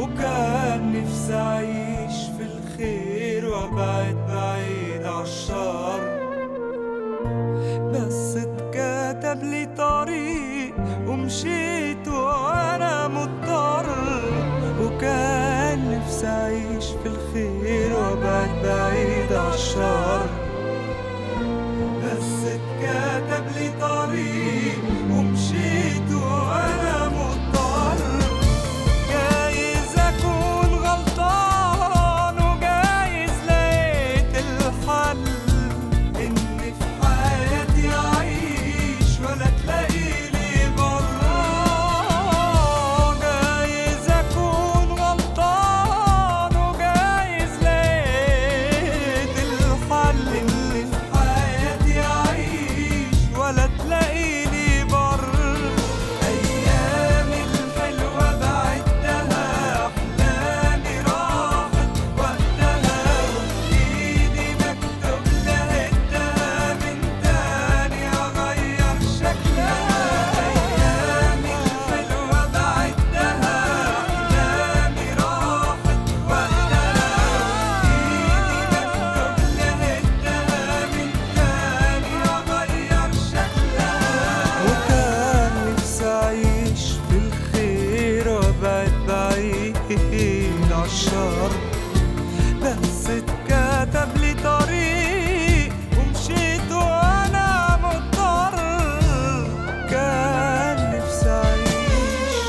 وكان نفسي أعيش في الخير وأبعد بعيد عالشر بس اتكتب لي طريق ومشيت وأنا مضطر وكان نفسي أعيش في الخير وأبعد بعيد عالشر بس اتكتب لي طريق ومشيت وأنا مضطر جايز أكون غلطان وجايز لقيت الحل إن في حياتي أعيش ولا تلاقيلي برا جايز أكون غلطان وجايز لقيت الحل إن في حياتي أعيش ولا تلاقيلي بر أيامي الحلوة بعدها أحلامي راحت وقتها وإيدي مكتوب لقيتها من تاني أغير شكلها أيامي الحلوة بعدها أحلامي راحت وقتها وإيدي مكتوب لقيتها من تاني أغير شكلها وكان نفسي أعيش في الخير وأبعد بعيد عالشر بس اتكتب لي طريق ومشيت وأنا مضطر كان نفسي أعيش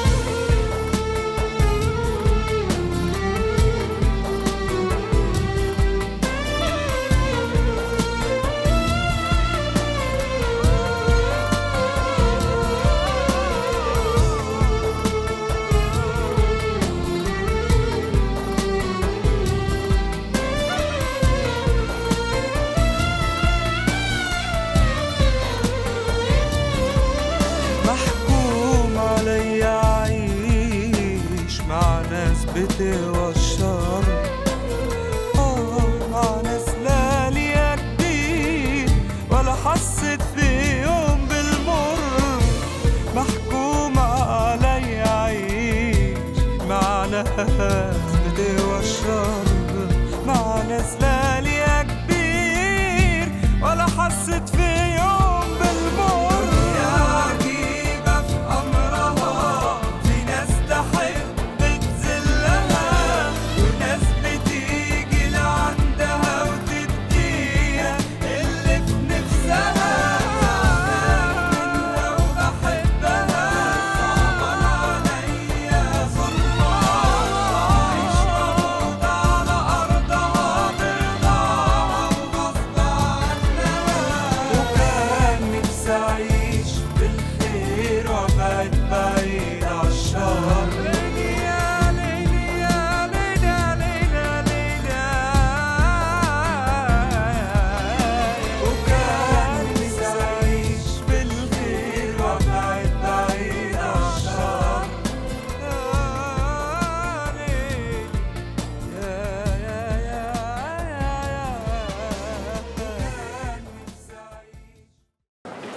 محكوم عليا أعيش مع ناس بتوى الشر آه مع ناس لا ليا كبير ولا حسيت في يوم بالمر محكوم عليا أعيش مع ناس بتوى الشر مع ناس لا ليا كبير ولا حسيت في يوم بالمر يا عجيبة في أمرها في ناس تحب تذلها وناس بتيجي لعندها وتديها اللي في نفسها منها وبحبها صعبان عليا ظلمها عيش موجود على أرضها برضاها وغصب عنها وكان نفسي أعيش بالخير وأبعد بعيد عالشر ليلي يا ليلي يا ليلي يا ليلي وكان نفسي أعيش بالخير وأبعد بعيد عالشر يا ليلي يا يا يا يا يا كان نفسي أعيش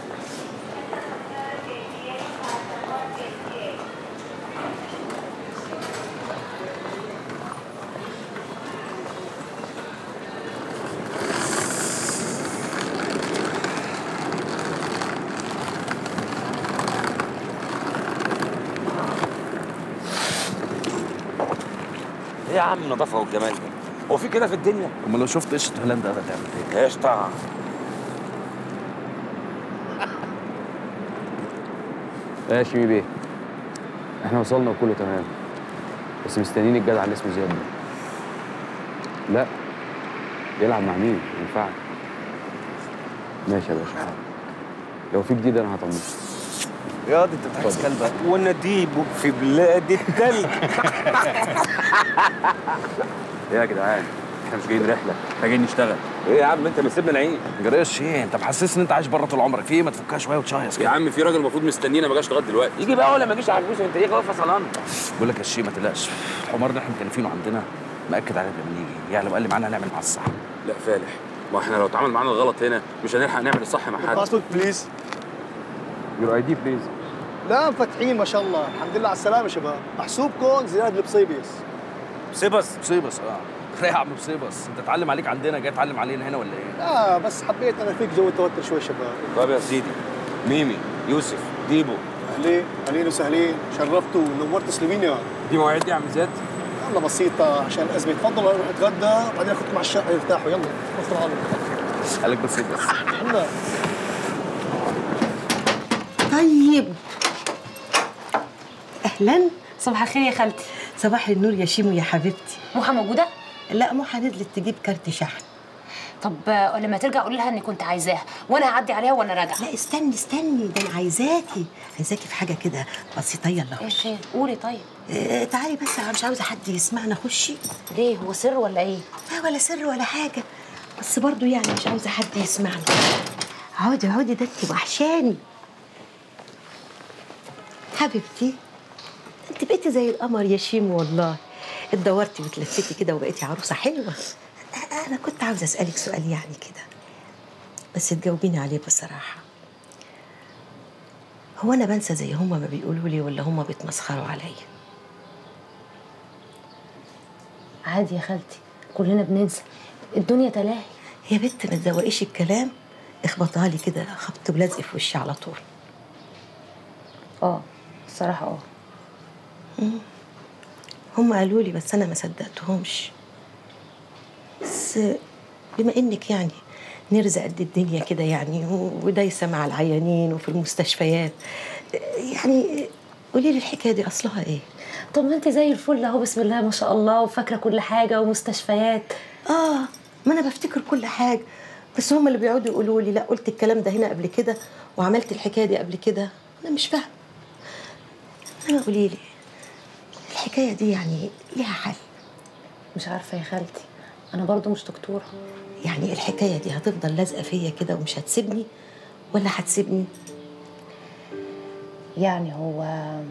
ايه يا عم النظافه والجمال ده هو في كده في الدنيا امال لو شفت قشطه هولندا هتعمل ايه؟ قشطه يا شيمي بيه احنا وصلنا وكله تمام بس مستنيين الجدع اللي اسمه زياد ده لا يلعب مع مين ما ينفعش ماشي يا باشا حاضر. لو في جديد انا هطمنك يا دي انت بتحس كلبك ونديبه في بلاد التلج ايه يا جدعان احنا مش جايين رحله احنا جايين نشتغل ايه يا عم انت مسيبنا نعيش جريش ايه انت محسسني ان انت عايش بره طول عمرك في ايه ما تفكها شويه وتشهيص يا كده عم في راجل المفروض مستنينا ما جاش لغايه دلوقتي يجي بقى ولا ما يجيش على الفلوس انت ايه واقف فصلان بقول لك يا شيء ما تقلقش الحمار ده احنا مكلفينه عندنا مأكد علينا لما نيجي يعني لو قال لي معانا هنعمل معاه الصح لا فالح ما احنا لو اتعامل معانا الغلط هنا مش هنلحق نعمل الصح مع حد بليز يور اي دي بليز لا مفتحين ما شاء الله الحمد لله على السلامه يا شباب محسوبكم زياد البصيبيس بصيبس بصيبس اه لا يا عم بصيبس انت اتعلم عليك عندنا جاي تعلم علينا هنا ولا ايه؟ لا بس حبيت انا فيك جو التوتر شوي شباب طب يا سيدي ميمي يوسف ديبو اهلين اهلين وسهلين شرفتوا ونورتوا سليمينيا دي مواعيد يا عم زياد يلا بسيطة عشان الأزمة تفضلوا نروح نتغدى بعدين أخذكم على الشقة يرتاحوا يلا وصلوا على قالك بصيبس يلا طيب اهلا صباح الخير يا خالتي صباح النور يا شيمو يا حبيبتي موحة موجودة؟ لا موحة نزلت تجيب كارت شحن طب آه، لما ترجع قولي لها اني كنت عايزاها وانا هعدي عليها وانا راجعه لا استني استني ده انا عايزاكي عايزاكي في حاجه كده بسيطه يلا ايه خشي خير قولي طيب آه تعالي بس انا مش عاوزه حد يسمعنا خشي ليه هو سر ولا ايه لا ولا سر ولا حاجه بس برضو يعني مش عاوزه حد يسمعنا عودي عودي ده انت وحشاني حبيبتي انت بقيتي زي القمر يا شيمو والله اتدورتي وتلفتي كده وبقيتي عروسه حلوه انا كنت عاوزه اسالك سؤال يعني كده بس تجاوبيني عليه بصراحه هو انا بنسى زي هما ما بيقولوا لي ولا هما بيتمسخروا عليا عادي يا خالتي كلنا بننسى الدنيا تلاهي يا بنت ما تزوقيش الكلام اخبطها لي كده خبط ولزق في وشي على طول اه الصراحه اه هم قالوا لي بس انا ما صدقتهمش بس بما انك يعني نرزق قد الدنيا كده يعني و- ودايسه مع العيانين وفي المستشفيات يعني قولي لي الحكايه دي اصلها ايه طب ما انت زي الفل اهو بسم الله ما شاء الله وفاكره كل حاجه ومستشفيات اه ما انا بفتكر كل حاجه بس هم اللي بيقعدوا يقولوا لي لا قلت الكلام ده هنا قبل كده وعملت الحكايه دي قبل كده انا مش فاهمه انا قولي لي الحكايه دي يعني ليها حل مش عارفه يا خالتي انا برضو مش دكتوره يعني الحكايه دي هتفضل لازقه فيا كده ومش هتسيبني ولا هتسيبني يعني هو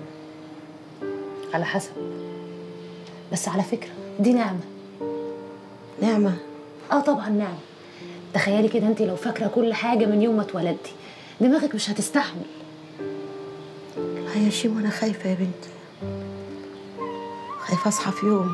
على حسب بس على فكره دي نعمه نعمه اه طبعا نعمه تخيلي كده انت لو فاكره كل حاجه من يوم ما اتولدتي دماغك مش هتستحمل لا يا شيمو انا خايفه يا بنتي خايفه اصحى في يوم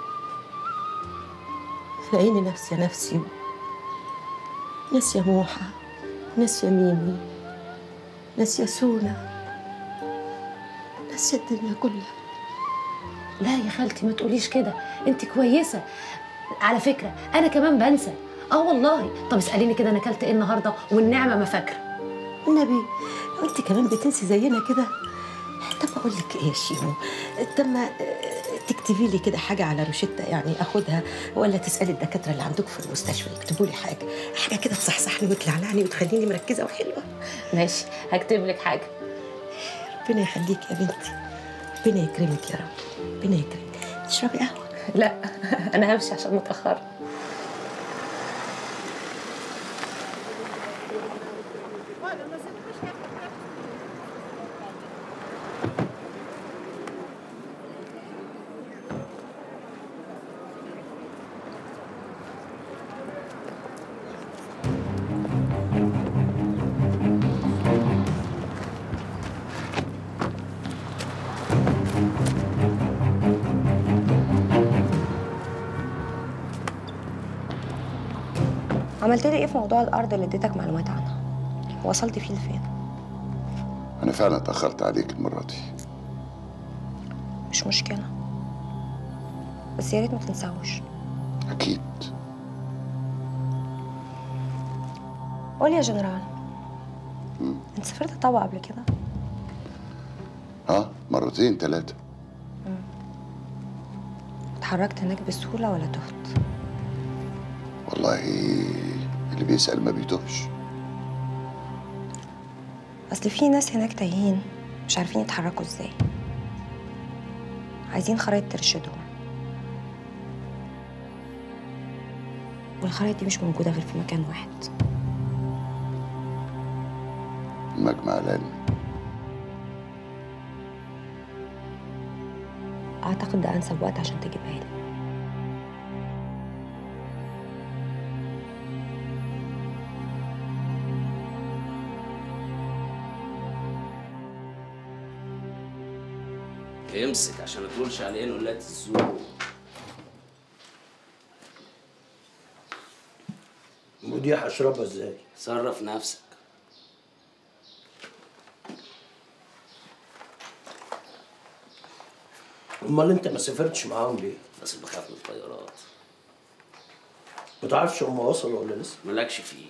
الاقيني نفسي نفسي ناسيه موحه ناسيه ميمي ناسيه سونا ناسيه الدنيا كلها لا يا خالتي ما تقوليش كده انت كويسه على فكره انا كمان بنسى اه والله طب اساليني كده انا اكلت ايه النهارده والنعمه ما فاكره النبي لو انت كمان بتنسي زينا كده طب اقول لك ايه يا شيمو طب ما آه، تكتبي لي كده حاجه على روشته يعني اخدها ولا تسالي الدكاتره اللي عندكم في المستشفى يكتبوا لي حاجه حاجه كده تصحصحني وتلعلعني وتخليني مركزه وحلوه ماشي هكتب لك حاجه ربنا يخليك يا بنتي ربنا يكرمك يا رب ربنا يكرمك تشربي قهوه لا انا همشي عشان متاخره عملت لي ايه في موضوع الارض اللي اديتك معلومات عنها وصلت فيه لفين أنا فعلا اتأخرت عليك المرة دي مش مشكله بس يا ريت ما تنساهوش أكيد قول يا جنرال انت سافرت طابا قبل كده ها مرتين ثلاثة اتحركت هناك بسهوله ولا تهت والله اللي بيسأل ما بيتوهش اصل في ناس هناك تايهين مش عارفين يتحركوا ازاي عايزين خرايط ترشدهم والخرايط دي مش موجوده غير في مكان واحد المجمع العلمي اعتقد ده انسب وقت عشان تجيبها لي امسك عشان ما تقولش علينا ولاد السوق ودي هشربها ازاي؟ صرف نفسك امال انت ما سافرتش معاهم ليه؟ بس بخاف من الطيارات ما تعرفش هم وصلوا ولا لسه؟ مالكش فيه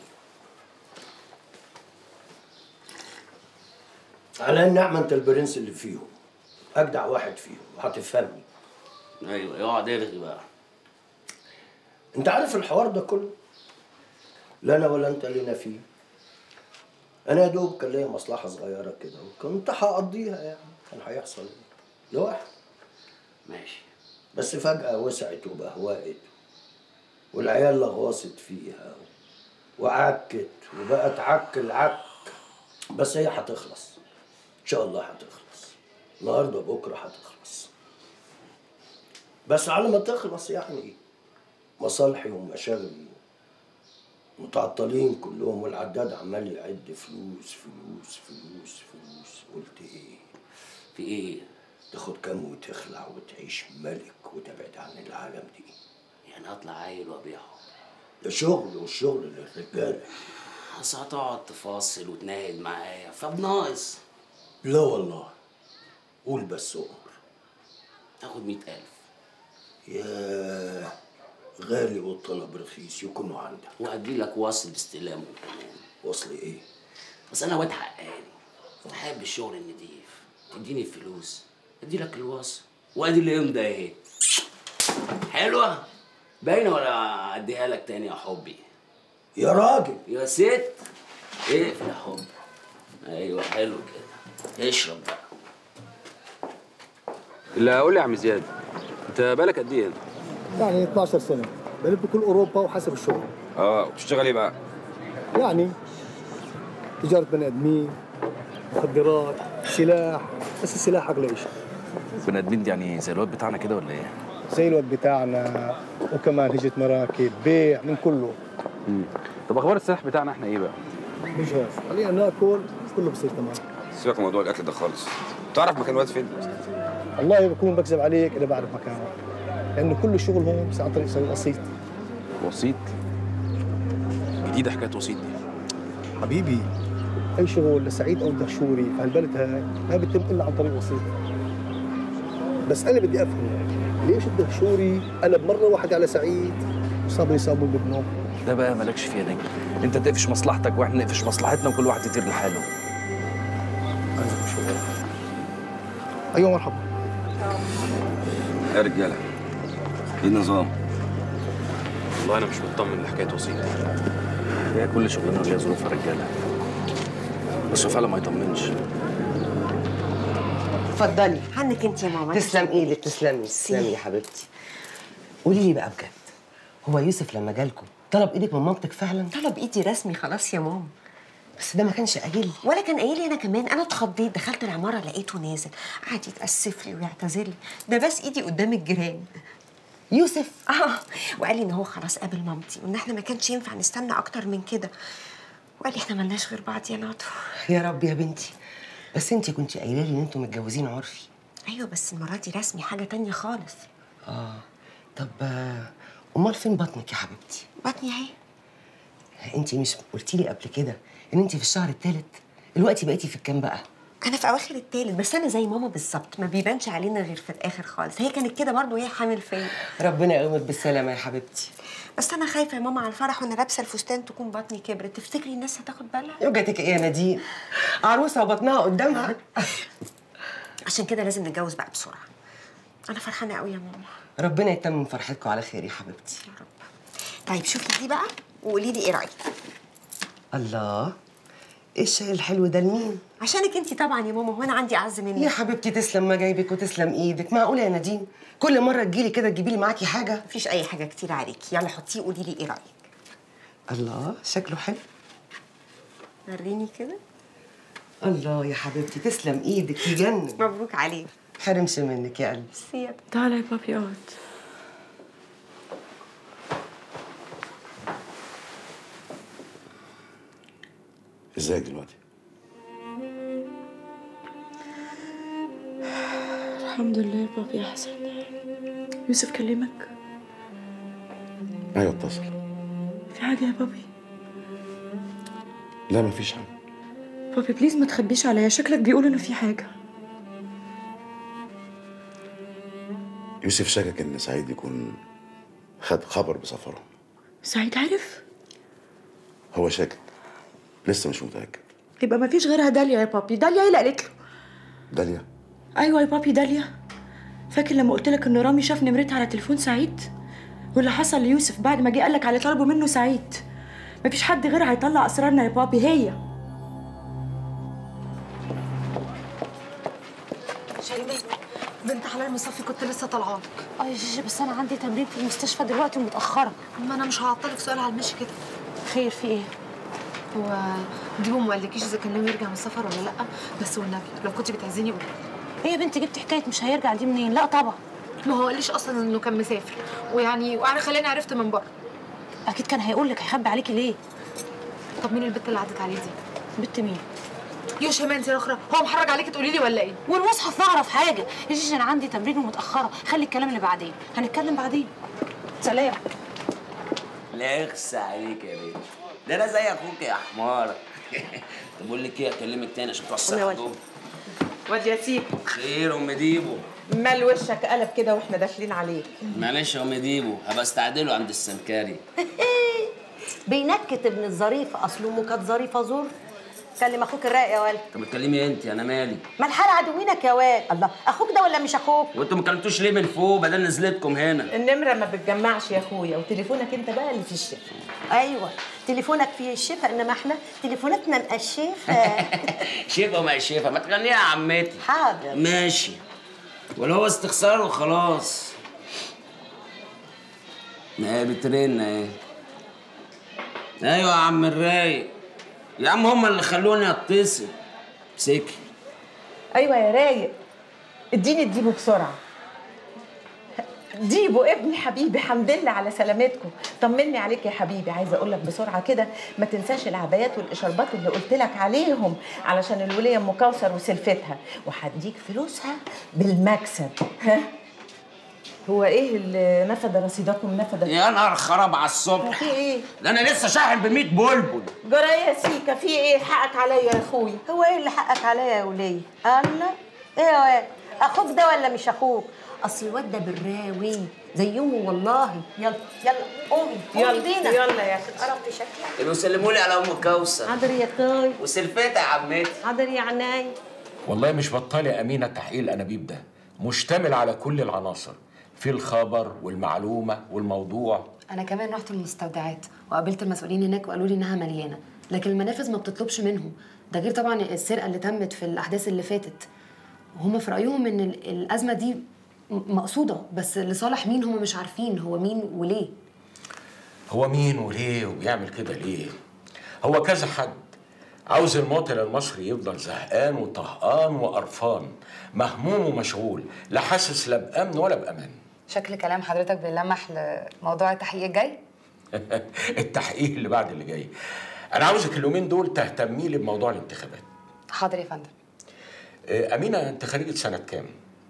على النعمة انت البرنس اللي فيهم اجدع واحد فيهم وهتفهمني ايوه يقعد يرغي بقى انت عارف الحوار ده كله لا انا ولا انت لينا فيه انا يا دوب كان ليا مصلحه صغيره كده وكنت هقضيها يعني كان هيحصل ايه لوحدي ماشي بس فجاه وسعت وبهوقت والعيال لغوصت فيها وعكت وبقت عك العك بس هي هتخلص ان شاء الله هتخلص النهارده بكره هتخلص بس على ما تخلص يعني مصالحي ومشاغلي متعطلين كلهم والعداد عمال يعد فلوس فلوس فلوس فلوس قلت ايه في ايه تاخد كام وتخلع وتعيش ملك وتبعد عن العالم دي يعني اطلع عيل وابيعهم ده شغل والشغل للرجاله بس هتقعد تفاصل وتناهد معايا فبناقص لا والله قول بس امر تاخد مئة ألف ياه غالي والطلب رخيص يكونوا عندك وهدي لك وصل باستلامه كمان وصل ايه بس انا واد حقاني بحب الشغل النضيف تديني الفلوس ادي لك الوصل وادي الامضه اهي حلوه باينه ولا اديها لك تاني يا حبي يا راجل يا ست اقفل يا حب ايوه حلو كده اشرب بقى لا قول لي يا عم زياد انت بالك قد ايه هنا؟ يعني 12 سنه بلف بكل اوروبا وحسب الشغل اه وبتشتغل ايه بقى؟ يعني تجاره بني ادمين مخدرات سلاح بس السلاح اغلى شيء بني ادمين دي يعني زي الواد بتاعنا كده ولا ايه؟ زي الواد بتاعنا وكمان هجة مراكب بيع من كله مم. طب اخبار السلاح بتاعنا احنا ايه بقى؟ مجهز خلينا ناكل كله بصير تمام سيبك من موضوع الاكل ده خالص تعرف مكان الواد فين والله بكون بكذب عليك اذا بعرف مكانه لانه كل الشغل هون بس عن طريق سوي وسيط وسيط جديده حكايه وسيط دي حبيبي اي شغل لسعيد او دهشوري في هالبلد هاي ما بيتم الا عن طريق وسيط بس انا بدي افهم ليش الدهشوري قلب مره واحده على سعيد وصابوا يساوموا بابنه ده بقى مالكش فيه يا نجم انت تقفش مصلحتك واحنا نقفش مصلحتنا وكل واحد يطير لحاله انا مش شغل ايوه مرحبا يا رجاله ايه النظام والله انا مش مطمن لحكايه وسيط هي كل شغلنا ليها ظروف يا رجاله بس هو فعلا ما يطمنش اتفضلي عنك انت يا ماما تسلم ايدك تسلمي تسلمي يا حبيبتي قولي لي بقى بجد هو يوسف لما جالكم طلب ايدك من مامتك فعلا طلب ايدي رسمي خلاص يا ماما بس ده ما كانش قايل لي ولا كان قايل لي انا كمان انا اتخضيت دخلت العماره لقيته نازل قعد يتاسف لي ويعتذر لي ده بس ايدي قدام الجيران يوسف اه وقال لي ان هو خلاص قابل مامتي وان احنا ما كانش ينفع نستنى اكتر من كده وقال لي احنا ملناش غير بعض يا ناطو يا رب يا بنتي بس انت كنت قايله لي ان انتوا متجوزين عرفي ايوه بس المره دي رسمي حاجه تانية خالص اه طب آه، امال فين بطنك يا حبيبتي بطني اهي انت مش قلتي لي قبل كده ان انت في الشهر الثالث دلوقتي بقيتي في الكام بقى انا في اواخر التالت بس انا زي ماما بالظبط ما بيبانش علينا غير في الاخر خالص هي كانت كده برضو وهي حامل فيا ربنا يقومك بالسلامه يا حبيبتي بس انا خايفه يا ماما على الفرح وانا لابسه الفستان تكون بطني كبرت تفتكري الناس هتاخد بالها يوجتك ايه يا نادين عروسه وبطنها قدامها عشان كده لازم نتجوز بقى بسرعه انا فرحانه قوي يا ماما ربنا يتمم فرحتكم على خير يا حبيبتي يا رب طيب شوفي دي بقى وقولي لي ايه رايك الله ايه الشاي الحلو ده لمين عشانك انت طبعا يا ماما وانا عندي اعز منك يا حبيبتي تسلم ما جايبك وتسلم ايدك معقوله يا نادين كل مره تجيلي كده تجيبي لي معاكي حاجه مفيش اي حاجه كتير عليكي يلا حطيه وقولي لي ايه رايك الله شكله حلو وريني كده الله يا حبيبتي تسلم ايدك يجنن مبروك عليك حرمش منك يا قلبي سيب تعالى يا بابي اقعد ازاي دلوقتي الحمد الحمد لله يا بابي يا حسن يوسف كلمك ايوه اتصل في حاجة يا بابي لا مفيش حاجه بابي بليز ما تخبيش عليا شكلك بيقول انه في حاجة يوسف شكك ان سعيد يكون خد خبر بسفره سعيد عارف هو شاكك لسه مش متاكد يبقى ما فيش غيرها داليا يا بابي داليا هي اللي قالت له داليا ايوه يا بابي داليا فاكر لما قلت لك ان رامي شاف نمرتها على تليفون سعيد واللي حصل ليوسف بعد ما جه قال لك على طلبه منه سعيد مفيش حد غيرها هيطلع اسرارنا يا بابي هي شيماء بنت حلال مصفي كنت لسه طالعه لك اه يا جيجي بس انا عندي تمرين في المستشفى دلوقتي ومتاخره ما انا مش هعطلك سؤال على المشي كده خير في ايه هو ديبو ما قالكيش اذا كان ناوي يرجع من السفر ولا لا بس والنبي لو كنت بتعزيني قولي ايه يا بنتي جبت حكايه مش هيرجع دي منين لا طبعا ما هو قاليش اصلا انه كان مسافر ويعني وانا خلاني عرفت من بره اكيد كان هيقول لك هيخبي عليكي ليه طب مين البت اللي عدت عليه دي بنت مين يا شيماء انت الاخرى هو محرج عليكي تقولي لي ولا ايه والمصحف نعرف حاجه يا جيجي انا عندي تمرين ومتاخره خلي الكلام اللي بعدين هنتكلم بعدين سلام لا اخس عليك يا بنت ده انا زي اخوك يا حمار طب بقول لك ايه اكلمك تاني عشان توسع يا الجو واد ياسين خير ام ديبو مال وشك قلب كده واحنا داخلين عليك معلش يا ام ديبو هبقى استعدله عند السمكري بينكت ابن الظريف اصل امه كانت ظريفه زور كلم اخوك الرايق يا ولد طب اتكلمي انت انا مالي ما الحال عدوينك يا واد الله اخوك ده ولا مش اخوك وانتوا ما كلمتوش ليه من فوق بدل نزلتكم هنا النمره ما بتجمعش يا اخويا وتليفونك انت بقى اللي في الشقه ايوه تليفونك فيه الشفا انما احنا تليفوناتنا مقشفه شيفه وما شيفه ما تغنيها يا عمتي حاضر ماشي ولا هو استخسار وخلاص ما هي بترن اهي ايوه يا عم الرايق يا عم هم اللي خلوني اتصل سكي ايوه يا رايق اديني اديبه بسرعه ديبو ابني حبيبي حمد لله على سلامتكم طمني عليك يا حبيبي عايزه اقول لك بسرعه كده ما تنساش العبايات والاشاربات اللي قلت لك عليهم علشان الوليه ام كوثر وسلفتها وهديك فلوسها بالمكسب ها هو ايه اللي نفد رصيدكم نفد يا نهار خراب على الصبح في ايه ده انا لسه شاحن ب 100 بلبل جرى يا سيكا في ايه حقك عليا يا اخويا هو ايه اللي حقك عليا يا وليه الله ايه يا واد اخوك ده ولا مش اخوك اصل الواد ده براوي زي امه والله يلا يلا قومي قومي يلا، بينا يلا يا اختي قرفت شكلك يبقوا سلموا لي على ام كوثر حاضر يا طاي وسلفتها يا عمتي حاضر يا عناي والله مش بطال يا أمينة تحقيق الأنابيب ده مشتمل على كل العناصر في الخبر والمعلومة والموضوع انا كمان رحت المستودعات وقابلت المسؤولين هناك وقالوا لي انها مليانه لكن المنافذ ما بتطلبش منهم ده غير طبعا السرقه اللي تمت في الاحداث اللي فاتت وهم في رايهم ان ال- الازمه دي م- مقصوده بس لصالح مين هم مش عارفين هو مين وليه هو مين وليه وبيعمل كده ليه هو كذا حد عاوز المواطن المصري يفضل زهقان وطهقان وقرفان مهموم ومشغول لا حاسس لا بأمن ولا بأمان شكل كلام حضرتك بيلمح لموضوع التحقيق الجاي التحقيق اللي بعد اللي جاي أنا عاوزك اليومين دول تهتمي لي بموضوع الانتخابات حاضر يا فندم آه، أمينة أنت خريجة سنة كام؟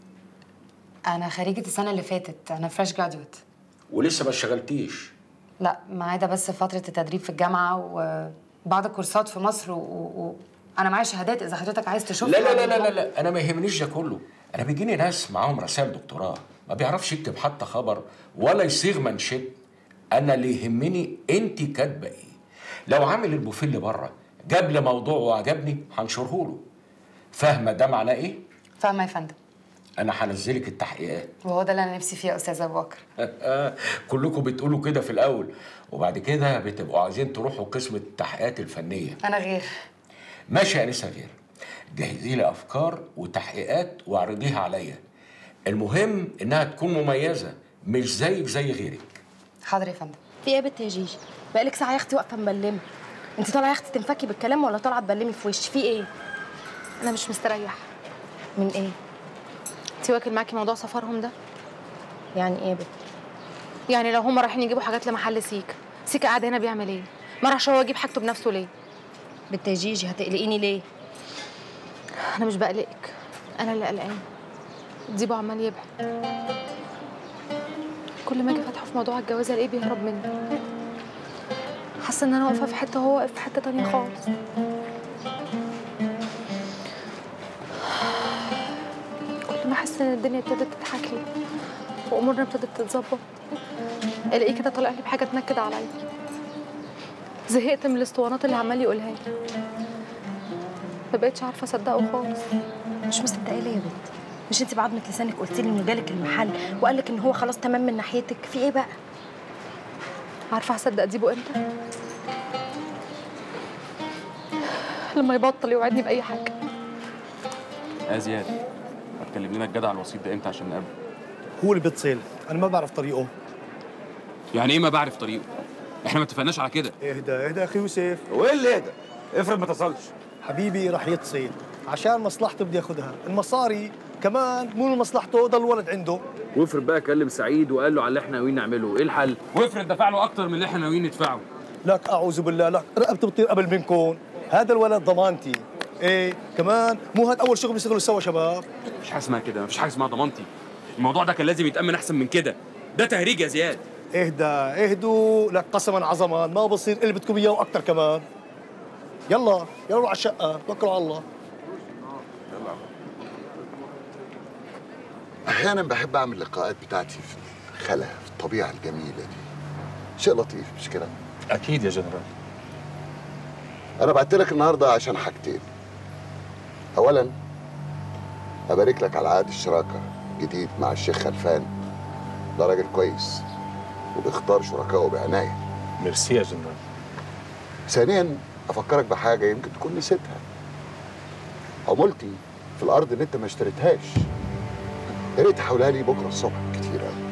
انا خريجه السنه اللي فاتت انا فريش جراديويت ولسه ما اشتغلتيش لا ما عدا بس فتره التدريب في الجامعه وبعض الكورسات في مصر و... و... انا معايا شهادات اذا حضرتك عايز تشوف لا لا لا لا لا, لا. انا ما يهمنيش ده كله انا بيجيني ناس معاهم رسائل دكتوراه ما بيعرفش يكتب حتى خبر ولا يصيغ منشد انا اللي يهمني انت كاتبه ايه لو عامل البوفيه اللي بره جاب لي موضوع وعجبني هنشره له فاهمه ده معناه ايه فاهمه يا فندم انا هنزلك التحقيقات وهو ده اللي انا نفسي فيه يا استاذ ابو بكر كلكم بتقولوا كده في الاول وبعد كده بتبقوا عايزين تروحوا قسم التحقيقات الفنيه انا غير ماشي يا انسه غير جهزي لي افكار وتحقيقات واعرضيها عليا المهم انها تكون مميزه مش زيك زي غيرك حاضر يا فندم في ايه يا بنت يا جيجي بقالك ساعه يا اختي واقفه مبلمه انت طالعه يا اختي تنفكي بالكلام ولا طالعه تبلمي في وشي في ايه انا مش مستريحه من ايه انت واكل معاكي موضوع سفرهم ده يعني ايه يا بنت يعني لو هما رايحين يجيبوا حاجات لمحل سيكا سيكا قاعد هنا بيعمل ايه ما راحش هو يجيب حاجته بنفسه ليه بنت يا جيجي هتقلقيني ليه انا مش بقلقك انا اللي قلقانه ديبو عمال يبعد كل ما اجي فاتحه في موضوع الجواز الاقيه بيهرب مني حاسه ان انا واقفه في حته وهو واقف في حته تانية خالص كل ما احس ان الدنيا ابتدت تضحك لي وامورنا ابتدت تتظبط الاقيه كده طالع لي بحاجه تنكد عليا زهقت من الاسطوانات اللي عمال يقولها لي ما بقتش عارفه اصدقه خالص مش مصدقه ليه يا بنت مش انت بعضمة لسانك قلت لي انه جالك المحل وقال لك ان هو خلاص تمام من ناحيتك في ايه بقى عارفه هصدق ديبو امتى لما يبطل يوعدني باي حاجه يا زياد هتكلم لنا الجدع الوسيط ده امتى عشان نقابله هو اللي بيتصل انا ما بعرف طريقه يعني ايه ما بعرف طريقه احنا ما اتفقناش على كده اهدى اهدى اخي يوسف وايه اللي اهدى افرض ما اتصلش حبيبي رح يتصل عشان مصلحته بدي ياخذها المصاري كمان مو من مصلحته ضل الولد عنده وافرض بقى كلم سعيد وقال له على اللي احنا ناويين نعمله ايه الحل وافرض دفع له اكتر من اللي احنا ناويين ندفعه لك اعوذ بالله لك رقبتي بتطير قبل منكم هذا الولد ضمانتي ايه كمان مو هذا اول شغل بيشتغلوا سوا شباب مفيش حاجه اسمها كده مفيش حاجه اسمها ضمانتي الموضوع ده كان لازم يتامن احسن من كده ده تهريج يا زياد اهدى اهدوا لك قسما عظما ما بصير اللي بدكم اياه واكثر كمان يلا يلا على الشقه توكلوا على الله احيانا بحب اعمل اللقاءات بتاعتي في الخلا في الطبيعه الجميله دي شيء لطيف مش كده اكيد يا جنرال انا بعت لك النهارده عشان حاجتين اولا ابارك لك على عقد الشراكه جديد مع الشيخ خلفان ده راجل كويس وبيختار شركائه بعنايه ميرسي يا جنرال ثانيا افكرك بحاجه يمكن تكون نسيتها عمولتي في الارض اللي انت ما اشتريتهاش يا ريت تحولها لي بكره الصبح كتير قوي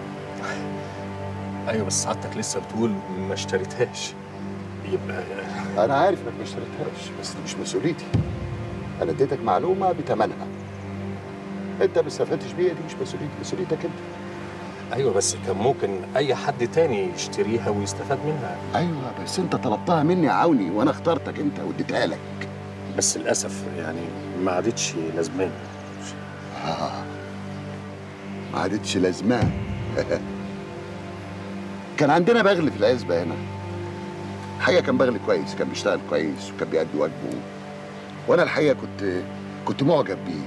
ايوه بس سعادتك لسه بتقول ما اشتريتهاش يبقى انا عارف انك ما اشتريتهاش بس دي مش مسؤوليتي انا اديتك معلومه بثمنها انت ما استفدتش بيها دي مش مسؤوليتي مسؤوليتك انت ايوه بس كان ممكن اي حد تاني يشتريها ويستفاد منها ايوه بس انت طلبتها مني يا عوني وانا اخترتك انت واديتها لك بس للاسف يعني ما عادتش لازماني آه. ما عادتش لازماه كان عندنا بغل في العزبه هنا الحقيقه كان بغل كويس كان بيشتغل كويس وكان بيأدي واجبه وانا الحقيقه كنت كنت معجب بيه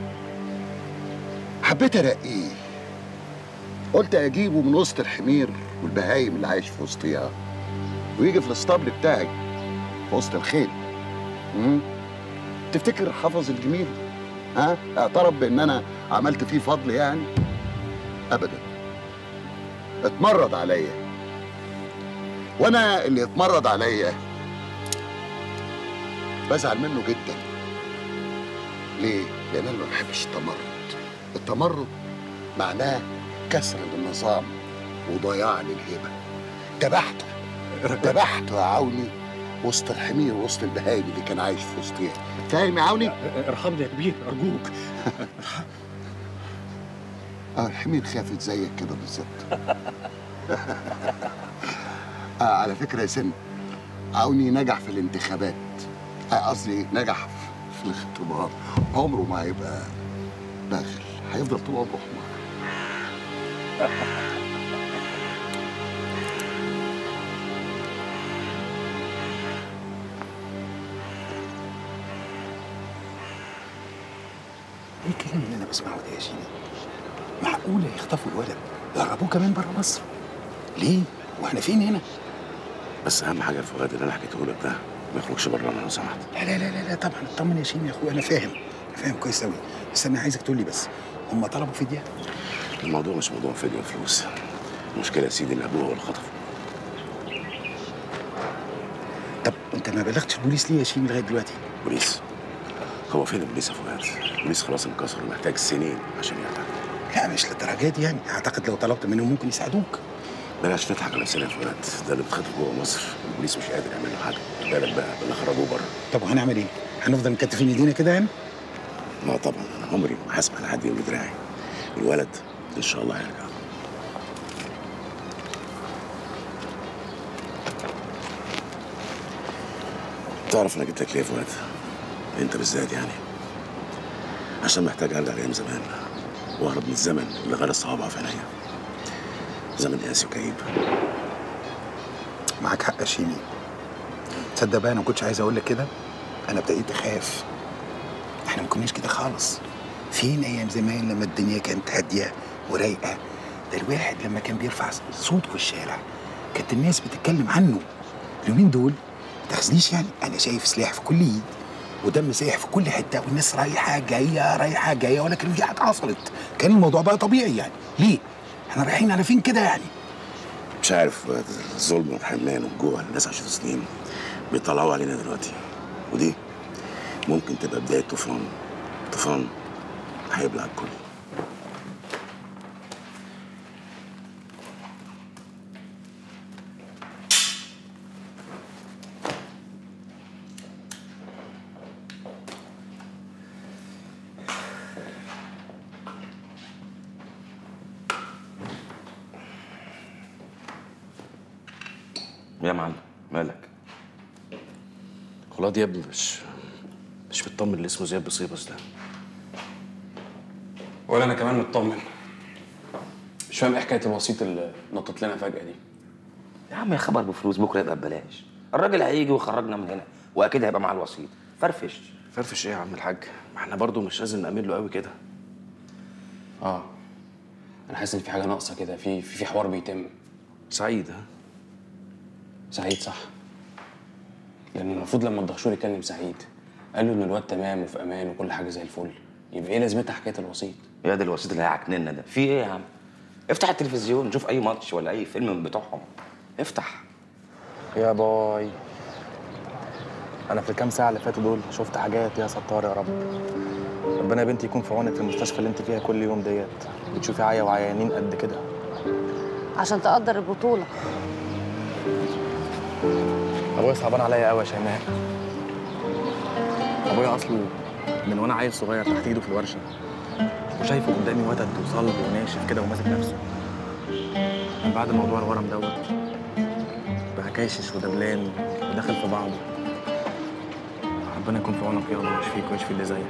حبيت ارقيه قلت اجيبه من وسط الحمير والبهايم اللي عايش في وسطيها ويجي في الاسطبل بتاعي في وسط الخيل مم؟ تفتكر حفظ الجميل ها اعترف بان انا عملت فيه فضل يعني ابدا اتمرد عليا وانا اللي يتمرد عليا بزعل منه جدا ليه لان انا ما بحبش التمرد التمرد معناه كسر للنظام وضياع للهيبه ذبحته ذبحته يا عوني وسط الحمير وسط البهايم اللي كان عايش في وسطيها فاهم يا عوني ارحمني يا كبير ارجوك اه الحمير خافت زيك كده بالظبط آه على فكره يا سن عوني نجح في الانتخابات آه، قصدي نجح في- في الاختبار عمره ما هيبقى باخل هيفضل طول عمره حمار ايه الكلام اللي انا بسمعه ده يا شيرين؟ معقولة يخطفوا الولد يهربوه كمان بره مصر؟ ليه؟ واحنا فين هنا؟ بس اهم حاجه الفؤاد اللي انا حكيته لك ده ما يخرجش برانا لو سمحت لا لا لا لا, لا طبعا اطمن يا شيرين يا اخويا انا فاهم انا فاهم كويس قوي بس انا عايزك تقول لي بس هم طلبوا فدية؟ الموضوع مش موضوع فدية وفلوس المشكله يا سيدي ان ابوه هو اللي خطفه طب انت ما بلغتش البوليس ليه يا شيرين لغايه دلوقتي؟ بوليس هو فين البوليس يا فؤاد؟ البوليس خلاص انكسر ومحتاج سنين عشان يرجع لا مش للدرجه دي يعني اعتقد لو طلبت منهم ممكن يساعدوك بلاش نضحك على نفسنا يا فؤاد ده اللي بيتخطف جوه مصر البوليس مش قادر يعمل له حاجه ما بالك بقى باللي خرجوه بره طب وهنعمل ايه؟ هنفضل مكتفين ايدينا كده يعني؟ لا طبعا انا عمري ما هسمح لحد يلوي دراعي الولد ان شاء الله هيرجع تعرف انا جبت لك ليه يا فؤاد؟ انت بالذات يعني عشان محتاج ارجع لايام زمان واهرب من الزمن اللي غرس صوابعه في عينيا زمن قاسي وكئيب معاك حق يا شيمي تصدق بقى انا ما كنتش عايز اقول لك كده انا ابتديت اخاف احنا ما كناش كده خالص فين ايام زمان لما الدنيا كانت هاديه ورايقه ده الواحد لما كان بيرفع صوته في الشارع كانت الناس بتتكلم عنه اليومين دول ما تاخذنيش يعني انا شايف سلاح في كل ايد ودم سايح في كل حته والناس رايحه جايه رايحه جايه ولا كان في حاجه حصلت كان الموضوع بقى طبيعي يعني ليه احنا رايحين على فين كده يعني مش عارف الظلم والحرمان والجوع اللي الناس عاشته سنين بيطلعوا علينا دلوقتي ودي ممكن تبقى بداية طوفان طوفان هيبلع الكل يا معلم مالك خلاص يا ابني مش مش مطمن اللي اسمه زياد بصيبس ده ولا انا كمان مطمن مش فاهم ايه حكايه الوسيط اللي نطت لنا فجاه دي يا عم يا خبر بفلوس بكره يبقى ببلاش الراجل هيجي ويخرجنا من هنا واكيد هيبقى مع الوسيط فرفش فرفش ايه يا عم الحاج ما احنا برضو مش لازم نأمن له قوي كده اه انا حاسس ان في حاجه ناقصه كده في في في حوار بيتم سعيد ها سعيد صح لان المفروض لما الدهشور يكلم سعيد قال له ان الواد تمام وفي امان وكل حاجه زي الفل يبقى ايه لازمتها حكايه الوسيط يا ده الوسيط اللي هيعكننا ده في ايه يا عم افتح التلفزيون شوف اي ماتش ولا اي فيلم من بتوعهم افتح يا باي انا في الكام ساعه اللي فاتوا دول شفت حاجات يا ستار يا رب ربنا يا بنتي يكون في عونك في المستشفى اللي انت فيها كل يوم ديت بتشوفي عيا وعيانين قد كده عشان تقدر البطولة ابويا صعبان عليا قوي يا شيماء ابويا اصله من وانا عيل صغير تحت ايده في الورشه وشايفه قدامي وتد وصلب وناشف كده وماسك نفسه من بعد موضوع الورم دوت بقى كايشش ودبلان وداخل في بعضه ربنا يكون في عونك يابا ويشفيك ويشفي اللي زيك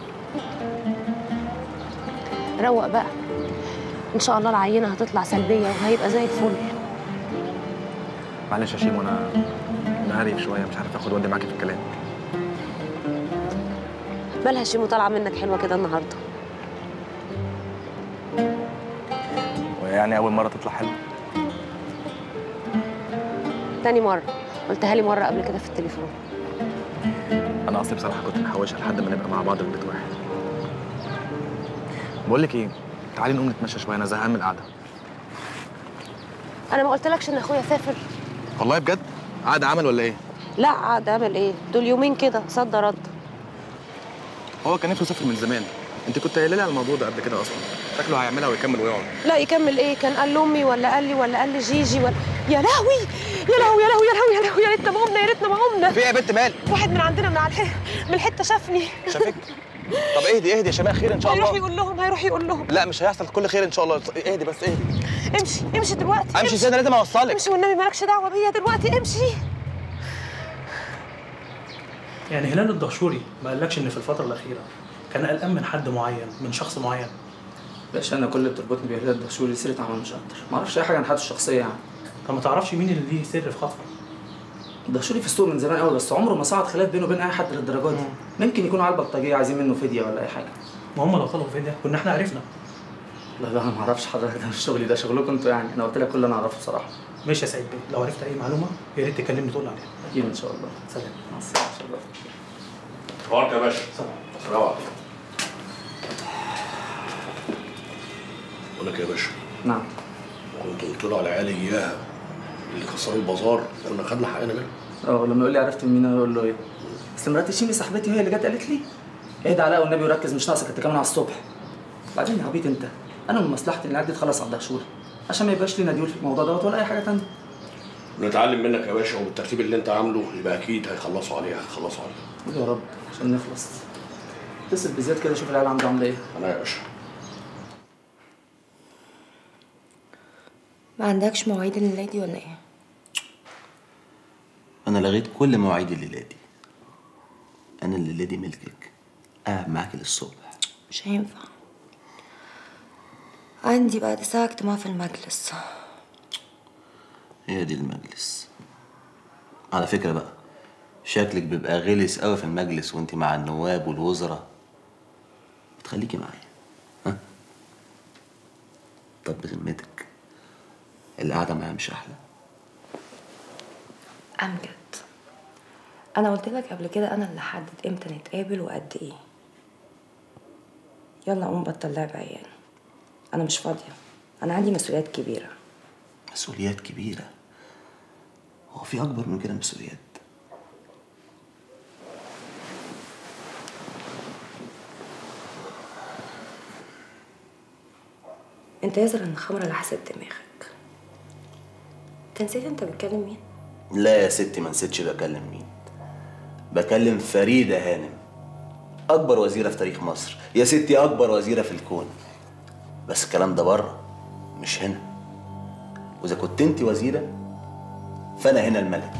روق بقى ان شاء الله العينة هتطلع سلبية وهيبقى زي الفل معلش يا شيمو انا مهري شويه مش عارف اخد ودي معاكي في الكلام مالها شيمو طالعة منك حلوة كده النهاردة ويعني اول مره تطلع حلو تاني مرة قلتها لي مرة قبل كده في التليفون انا اصلي بصراحه كنت محوشها لحد ما نبقى مع بعض في بيت واحد بقول لك ايه تعالي نقوم نتمشى شويه انا زهقان من القعده انا ما قلتلكش ان اخويا سافر والله بجد قعده عمل ولا ايه لا قعد اعمل ايه دول يومين كده صد رد هو كان نفسه يسافر من زمان انت كنت قايله لي على الموضوع ده قبل كده اصلا شكله هيعملها ويكمل ويقعد لا يكمل ايه كان قال لامي ولا قال لي ولا قال لي جيجي ولا يا لهوي يا لهوي يا لهوي يا لهوي يا لهوي يا ريتنا ما قمنا يا ريتنا ما قمنا في ايه يا بنت مالك واحد من عندنا من على الح- من الحته شافني شافك طب اهدي اهدي يا شيماء خير ان شاء هيروح الله يقول لهم هيروح يقول لهم لا مش هيحصل كل خير ان شاء الله اهدي بس اهدي امشي امشي دلوقتي امشي ازاي انا لازم اوصلك امشي والنبي مالكش دعوه بيا دلوقتي امشي يعني هلال الدهشوري ما قالكش ان في الفتره الاخيره كان قلقان من حد معين من شخص معين باشا انا كل اللي بتربطني بهلال الدهشوري سيره عمل مش اكتر ما اعرفش اي حاجه عن حياته الشخصيه يعني طب ما تعرفش مين اللي ليه سر في خطفه الدهشوري في السوق من زمان قوي بس عمره ما صعد خلاف بينه وبين اي حد للدرجه دي ممكن يكونوا على البلطجيه عايزين منه فديه ولا اي حاجه ما هم لو طلبوا فديه كنا احنا عرفنا لا لا انا ما اعرفش حضرتك ده مش شغلي ده شغلكم انتوا يعني انا قلت لك كل اللي انا اعرفه بصراحه ماشي يا سعيد بيه لو عرفت اي معلومه يا ريت تكلمني تقول لي عليها اكيد ان شاء الله سلام مع السلامه ان شاء الله حوارك يا باشا روح بقول لك يا باشا نعم كنت قلت له على عيال اياها اللي كسروا البازار كنا خدنا حقنا منهم اه لما يقول لي عرفت من مين اقول له ايه بس مرات شيمي صاحبتي هي اللي جت قالت لي اهدى علاء والنبي وركز مش ناقصك انت كمان على الصبح بعدين يا عبيط انت انا من مصلحتي ان العيال دي تخلص على الدهشوري عشان ما يبقاش لينا ديول في الموضوع دوت ولا اي حاجه تانيه نتعلم منك يا باشا وبالترتيب اللي انت عامله يبقى اكيد هيخلصوا عليها هيخلصوا عليها قول يا رب عشان نخلص اتصل بزياد كده شوف العيال عنده عامله ايه انا يا باشا ما عندكش مواعيد الليلة دي ولا ايه؟ انا لغيت كل مواعيد الليله دي انا الليله دي ملكك قاعد معاك للصبح مش هينفع عندي بعد ساعة اجتماع في المجلس هي دي المجلس على فكرة بقى شكلك بيبقى غلس قوي في المجلس وانت مع النواب والوزراء تخليكي معايا ها طب بذمتك القعدة معايا مش أحلى أمجد أنا قلت لك قبل كده أنا اللي حدد إمتى نتقابل وقد إيه يلا قوم بطل لعب عيال أنا مش فاضية أنا عندي مسؤوليات كبيرة مسؤوليات كبيرة هو في أكبر من كده مسؤوليات أنت يظهر إن خمرة لحست دماغك أنت نسيت أنت بتكلم مين؟ لا يا ستي ما نسيتش بكلم مين بكلم فريدة هانم أكبر وزيرة في تاريخ مصر يا ستي أكبر وزيرة في الكون بس الكلام ده بره مش هنا وإذا كنت أنت وزيرة فأنا هنا الملك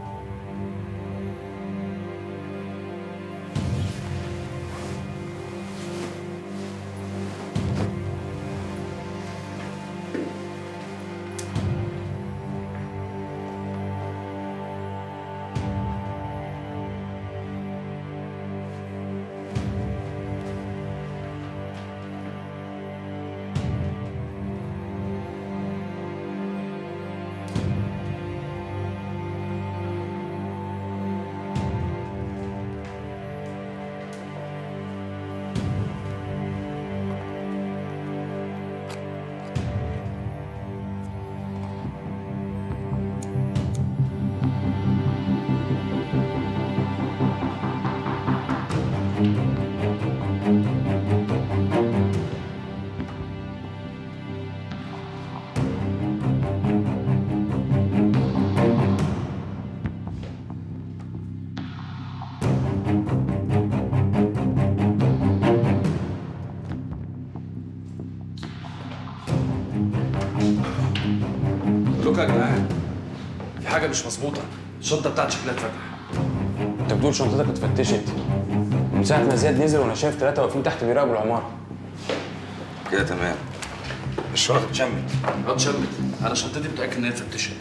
لوكا يا جدعان في حاجه مش مظبوطه الشنطه بتاعتي شكلها اتفتح انت بتقول شنطتك اتفتشت من ساعه ما زياد نزل وانا شايف ثلاثه واقفين تحت بيراقبوا العماره كده تمام الشنطه اتشمت اه اتشمت انا شنطتي متاكد ان هي اتفتشت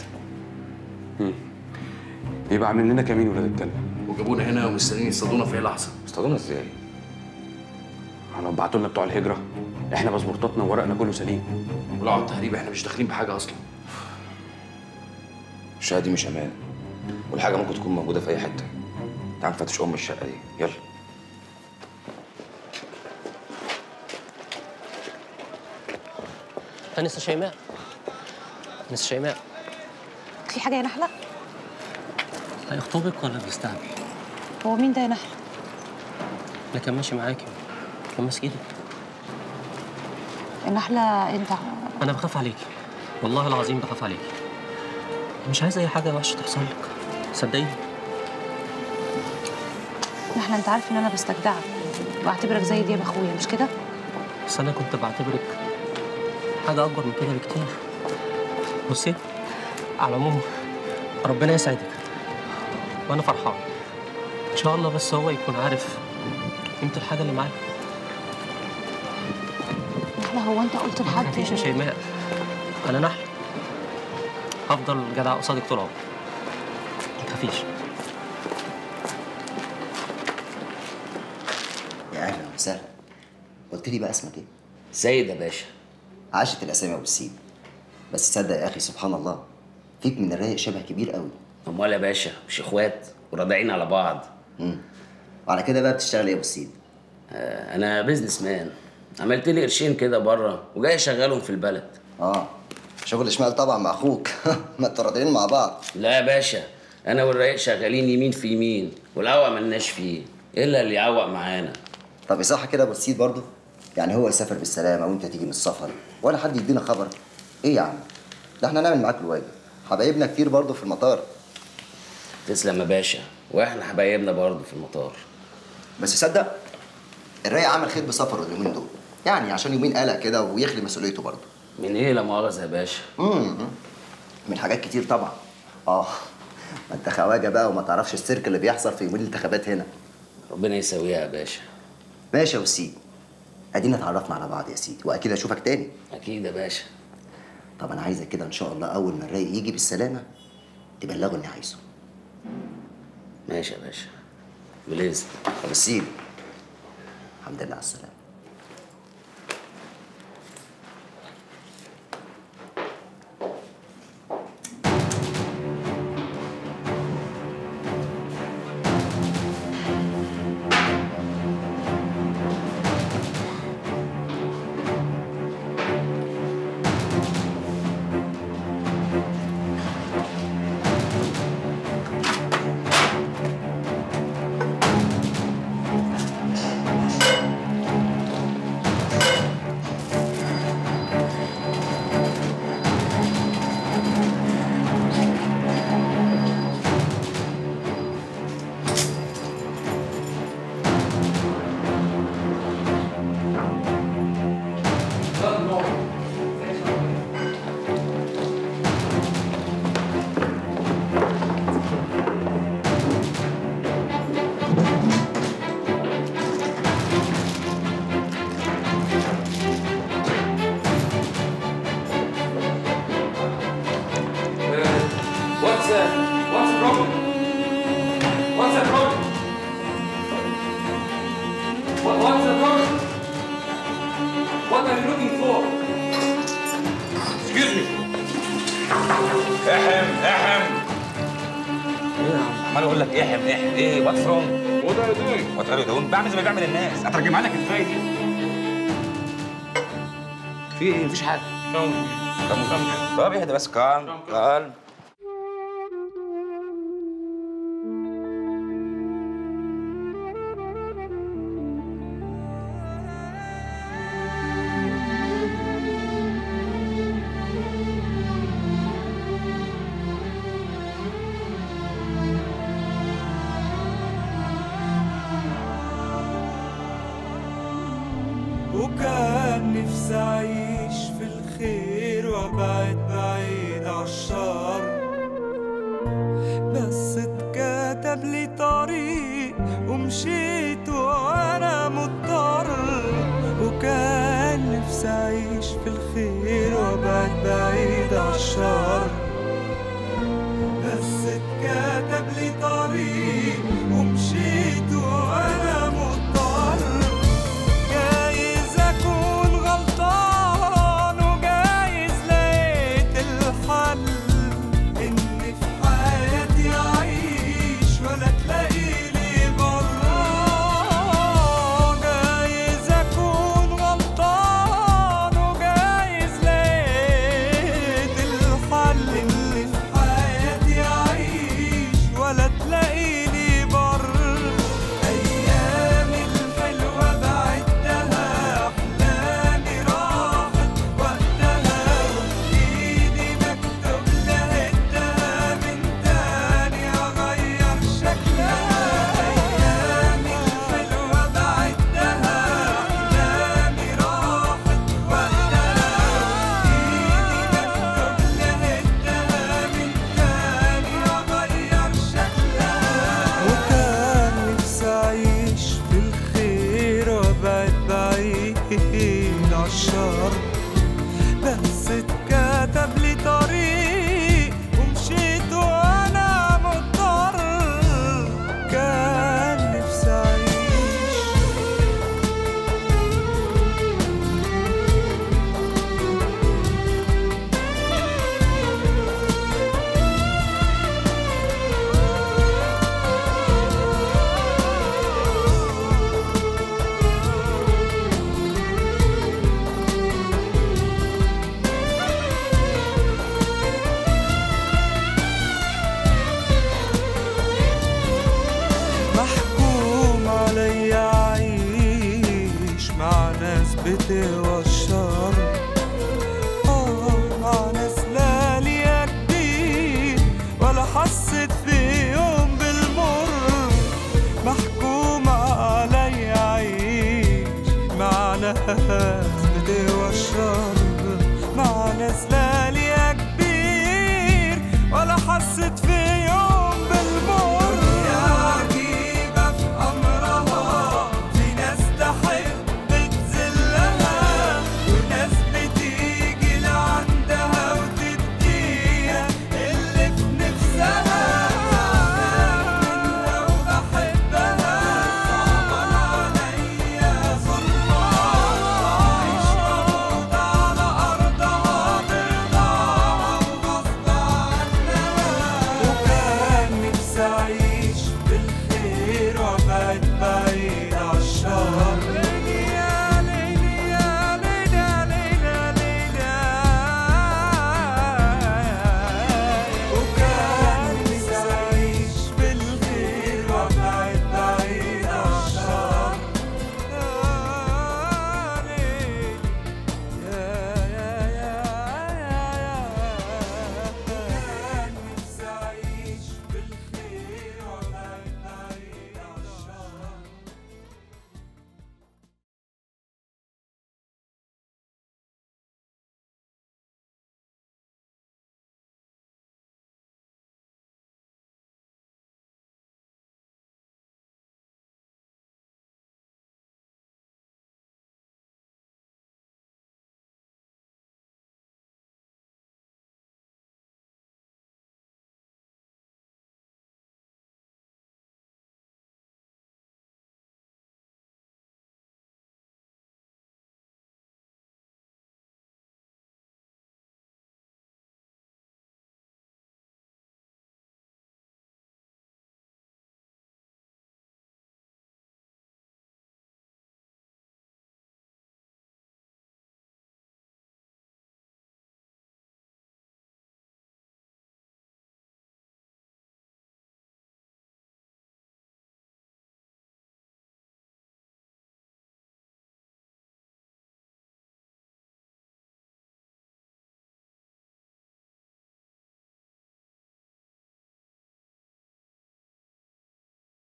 يبقى عاملين لنا كمين ولاد الكلب وجابونا هنا ومستنيين يصطادونا في اي لحظه يصطادونا ازاي؟ هنبعتوا لنا بتوع الهجره احنا باسبورتاتنا وورقنا كله سليم ولو على التهريب احنا مش داخلين بحاجه اصلا الشقه دي مش امان والحاجه ممكن تكون موجوده في اي حته تعال نفتش ام الشقه دي يلا أنسة شيماء أنسة شيماء في حاجه يا نحله هيخطبك ولا بيستعجل؟ هو مين ده يا نحله أنا كان ماشي معاكي كان ماسك إيدك يا نحله انت أنا بخاف عليكي والله العظيم بخاف عليكي مش عايز أي حاجة وحشة تحصل لك صدقيني نحله انت عارف ان انا بستجدعك واعتبرك زي دياب اخويا مش كده بس أنا كنت بعتبرك حاجة أكبر من كده بكتير بصي على العموم ربنا يسعدك وأنا فرحان إن شاء الله بس هو يكون عارف قيمة الحاجة اللي معاه نحله هو انت قلت لحد مفيش يا شيماء أنا نحل هفضل جدع قصادك طول عمري ما تخافيش يا اهلا وسهلا قلت لي بقى اسمك ايه؟ سيد يا باشا عاشت الاسامي ابو السيد بس تصدق يا اخي سبحان الله فيك من الرايق شبه كبير قوي امال يا باشا مش اخوات وراضعين على بعض امم وعلى كده بقى بتشتغل ايه يا ابو السيد؟ آه انا بيزنس مان عملت لي قرشين كده بره وجاي اشغلهم في البلد اه شغل شمال طبعا مع اخوك ما انتوا راضيين مع بعض لا يا باشا انا والرايق شغالين يمين في يمين والعوق ملناش فيه الا اللي يعوق معانا طب صح كده يا ابو السيد برضه؟ يعني هو يسافر بالسلامه وانت تيجي من السفر ولا حد يدينا خبر ايه يا عم؟ ده احنا نعمل معاك الواجب حبايبنا كتير برضه في المطار تسلم يا باشا واحنا حبايبنا برضه في المطار بس صدق الرايق عمل خير بسفره اليومين دول يعني عشان يومين قلق كده ويخلي مسؤوليته برضه من ايه لا مؤاخذه يا باشا امم من حاجات كتير طبعا اه ما انت خواجه بقى وما تعرفش السيرك اللي بيحصل في يومين الانتخابات هنا ربنا يسويها يا باشا ماشي يا ابو السيد ادينا اتعرفنا على بعض يا سيدي واكيد اشوفك تاني اكيد يا باشا طب انا عايزك كده ان شاء الله اول ما الرايق يجي بالسلامه تبلغه اني عايزه ماشي يا باشا بالاذن طب السيدي الحمد لله على السلامه What's uh, what's the problem? What's the problem? What, what's the problem? What are you looking for? Excuse me. احم احم ايه يا عم عمال اقول لك احم احم ايه واتس رونج وات ار يو دوينج وات ار يو دوينج بعمل زي ما بيعمل الناس اترجمها لك ازاي دي في ايه مفيش حاجه كم كم طب اهدى بس كالم كالم وكان نفسي أعيش في الخير وأبعد بعيد عالشر بس اتكتب لي طريق ومشيت وأنا مضطر وكان نفسي أعيش في الخير وأبعد بعيد عالشر بس اتكتب لي طريق ومشيت وأنا مضطر جايز أكون غلطان وجايز لقيت الحل إن في حياتي أعيش ولا تلاقي لي برا جايز أكون غلطان وجايز لقيت الحل إن في حياتي أعيش ولا تلاقي لي بر أيامي الحلوة بعدها أحلامي راحت وقتها وإيدي مكتوب لقيتها من تاني أغير شكلها أيامي الحلوة بعدها أحلامي راحت وقتها وإيدي مكتوب لقيتها من تاني أغير شكلها وكان نفسي أعيش في الخير وأبعد بعيد عالشر بس اتكتب لي طريق ومشيت وأنا مضطر كان نفسي أعيش محكوم عليا أعيش مع ناس بتوى الشر آه مع ناس لا ليا كبير ولا حسيت في يوم بالمر محكوم عليا أعيش مع ناس بتوى الشر مع ناس لا